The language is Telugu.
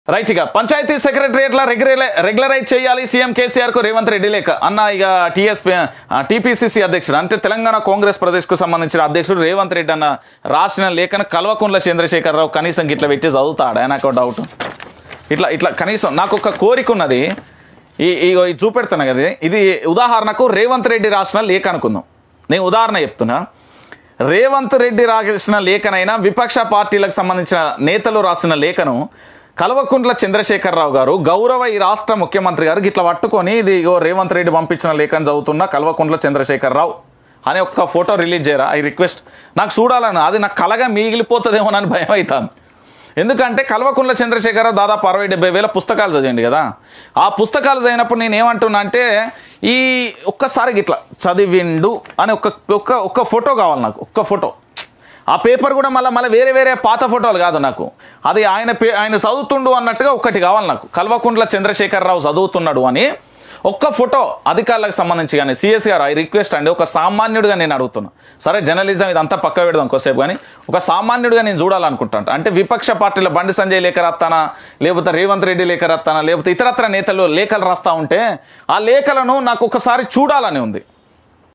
రైట్ ఇక పంచాయతీ సెక్రటరియట్ల రెగ్యులర్ రెగ్యులరైజ్ చేయాలి సీఎం కేసీఆర్ కు రేవంత్ రెడ్డి లేఖ అన్న ఇక టీఎస్ టీపీసీసీ అధ్యక్షుడు అంటే తెలంగాణ కాంగ్రెస్ ప్రదేశ్ కు సంబంధించిన అధ్యక్షుడు రేవంత్ రెడ్డి అన్న రాసిన లేఖను కల్వకుంట్ల చంద్రశేఖరరావు కనీసం ఇట్లా పెట్టి చదువుతాడా నాకు ఒక డౌట్ ఇట్లా ఇట్లా కనీసం నాకు ఒక కోరిక ఉన్నది ఈ ఇగో ఇది చూపెడుతున్నా కదా ఇది ఉదాహరణకు రేవంత్ రెడ్డి రాసిన లేఖ అనుకుందాం నేను ఉదాహరణ చెప్తున్నా రేవంత్ రెడ్డి రాసిన లేఖనైనా విపక్ష పార్టీలకు సంబంధించిన నేతలు రాసిన లేఖను కల్వకుంట్ల చంద్రశేఖరరావు గారు గౌరవ ఈ రాష్ట్ర ముఖ్యమంత్రి గారు ఇట్లా పట్టుకొని ఇది ఇగో రేవంత్ రెడ్డి పంపించిన లేఖను చదువుతున్న కల్వకుంట్ల చంద్రశేఖరరావు అనే ఒక్క ఫోటో రిలీజ్ చేయరా ఐ రిక్వెస్ట్ నాకు చూడాలని అది నాకు కలగా మిగిలిపోతుందేమోనని భయం అవుతాను ఎందుకంటే కల్వకుంట్ల చంద్రశేఖరరావు దాదాపు అరవై డెబ్బై వేల పుస్తకాలు చదివండి కదా ఆ పుస్తకాలు చదివినప్పుడు నేను ఏమంటున్నా అంటే ఈ ఒక్కసారి ఇట్లా చదివిండు అని ఒక్క ఒక్క ఒక్క ఫోటో కావాలి నాకు ఒక్క ఫోటో ఆ పేపర్ కూడా మళ్ళీ మళ్ళీ వేరే వేరే పాత ఫోటోలు కాదు నాకు అది ఆయన పే ఆయన చదువుతుండు అన్నట్టుగా ఒక్కటి కావాలి నాకు కల్వకుంట్ల చంద్రశేఖరరావు చదువుతున్నాడు అని ఒక్క ఫోటో అధికారులకు సంబంధించి కానీ సిఎస్ గారు ఐ రిక్వెస్ట్ అండి ఒక సామాన్యుడిగా నేను అడుగుతున్నా సరే జర్నలిజం ఇదంతా పక్క పెడదాం కొద్దిసేపు కానీ ఒక సామాన్యుడిగా నేను చూడాలనుకుంటాను అంటే విపక్ష పార్టీల బండి సంజయ్ లేఖ రాస్తానా లేకపోతే రేవంత్ రెడ్డి లేఖ రాస్తానా లేకపోతే ఇతరత్ర నేతలు లేఖలు రాస్తా ఉంటే ఆ లేఖలను నాకు ఒకసారి చూడాలని ఉంది